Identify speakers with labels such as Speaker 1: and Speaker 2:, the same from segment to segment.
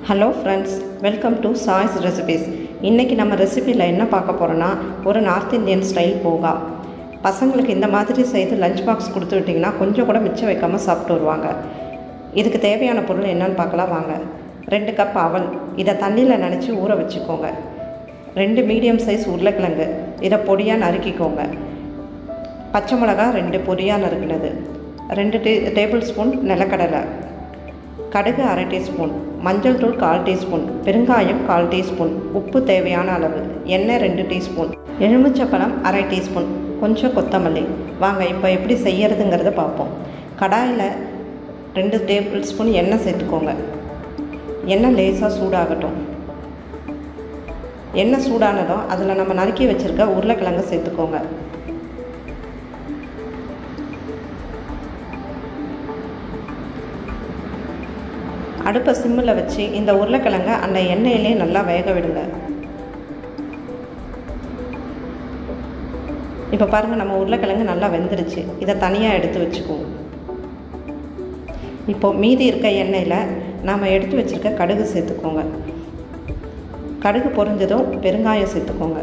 Speaker 1: hello friends welcome to choice recipes இன்றைக்கி நம்ம ரெசிபியில் என்ன பார்க்க போகிறோன்னா ஒரு நார்த் இந்தியன் ஸ்டைல் போகா பசங்களுக்கு இந்த மாதிரி செய்து லஞ்ச் பாக்ஸ் கொடுத்து விட்டிங்கன்னா கொஞ்சம் கூட மிச்சம் வைக்காமல் சாப்பிட்டு வருவாங்க இதுக்கு தேவையான பொருள் என்னன்னு பார்க்கலாம் வாங்க ரெண்டு கப் அவல் இதை தண்ணியில் நனைச்சி ஊற வச்சுக்கோங்க ரெண்டு மீடியம் சைஸ் உருளைக்கிழங்கு இதை பொடியாக நறுக்கிக்கோங்க பச்சை மிளகா ரெண்டு பொடியாக நறுக்கினது ரெண்டு டே டேபிள் ஸ்பூன் நிலக்கடலை கடுகு அரை டீஸ்பூன் மஞ்சள் தூள் கால் டீஸ்பூன் பெருங்காயம் கால் டீஸ்பூன் உப்பு தேவையான அளவு எண்ணெய் ரெண்டு டீஸ்பூன் எலுமிச்சப்பழம் அரை டீஸ்பூன் கொஞ்சம் கொத்தமல்லி வாங்க இப்போ எப்படி செய்யறதுங்கிறத பார்ப்போம் கடாயில் ரெண்டு டேபிள் ஸ்பூன் எண்ணெய் சேர்த்துக்கோங்க எண்ணெய் லேசாக சூடாகட்டும் எண்ணெய் சூடானதும் அதில் நம்ம நறுக்கி வச்சுருக்க உருளைக்கிழங்கு சேர்த்துக்கோங்க அடுப்பை சிம்மில் வச்சு இந்த உருளைக்கிழங்கை அந்த எண்ணெயிலே நல்லா வேக விடுங்க இப்போ பாருங்கள் நம்ம உருளைக்கிழங்கு நல்லா வெந்துருச்சு இதை தனியாக எடுத்து வச்சுக்குவோம் இப்போது மீதி இருக்க எண்ணெயில் நாம் எடுத்து வச்சுருக்க கடுகு சேர்த்துக்கோங்க கடுகு பொரிஞ்சதும் பெருங்காயம் சேர்த்துக்கோங்க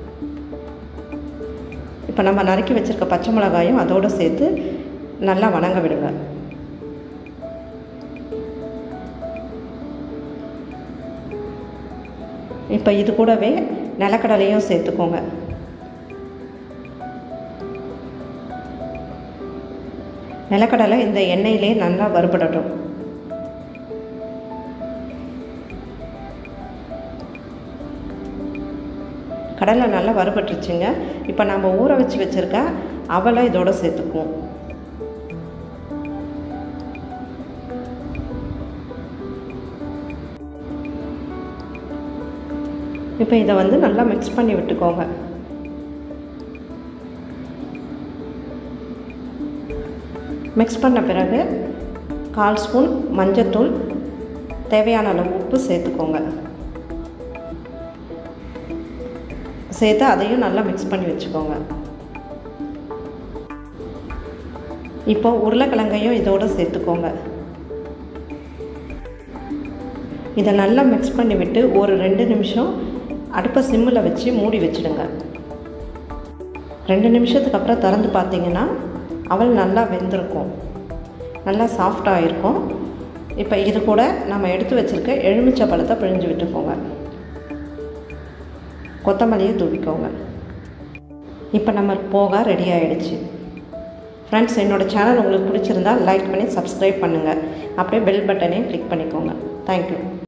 Speaker 1: இப்போ நம்ம நறுக்கி வச்சுருக்க பச்சை மிளகாயும் அதோடு சேர்த்து நல்லா வணங்க விடுங்க இப்போ இது கூடவே நிலக்கடலையும் சேர்த்துக்கோங்க நிலக்கடலை இந்த எண்ணெயிலே நல்லா வறுபடட்டும் கடலை நல்லா வறுபட்டுருச்சுங்க இப்போ நம்ம ஊற வச்சு வச்சுருக்க அவலை இதோட சேர்த்துக்குவோம் இப்போ இதை வந்து நல்லா மிக்ஸ் பண்ணி விட்டுக்கோங்க மிக்ஸ் பண்ண பிறகு கால் ஸ்பூன் மஞ்சத்தூள் தேவையான அளவு உப்பு சேர்த்துக்கோங்க சேர்த்து அதையும் நல்லா மிக்ஸ் பண்ணி வச்சுக்கோங்க இப்போ உருளைக்கிழங்கையும் இதோடு சேர்த்துக்கோங்க இதை நல்லா மிக்ஸ் பண்ணி விட்டு ஒரு ரெண்டு நிமிஷம் அடுப்பை சிம்மில் வச்சு மூடி வச்சுடுங்க ரெண்டு நிமிஷத்துக்கு அப்புறம் திறந்து பார்த்தீங்கன்னா அவள் நல்லா வெந்திருக்கும் நல்லா சாஃப்டாக இருக்கும் இப்போ இது கூட நம்ம எடுத்து வச்சுருக்க எலுமிச்சை பழத்தை பிழிஞ்சு விட்டுக்கோங்க கொத்தமல்லியை தூவிக்கோங்க இப்போ நம்ம போக ரெடி ஆகிடுச்சு ஃப்ரெண்ட்ஸ் என்னோடய சேனல் உங்களுக்கு பிடிச்சிருந்தா லைக் பண்ணி சப்ஸ்கிரைப் பண்ணுங்கள் அப்படியே பெல் பட்டனையும் கிளிக் பண்ணிக்கோங்க தேங்க்யூ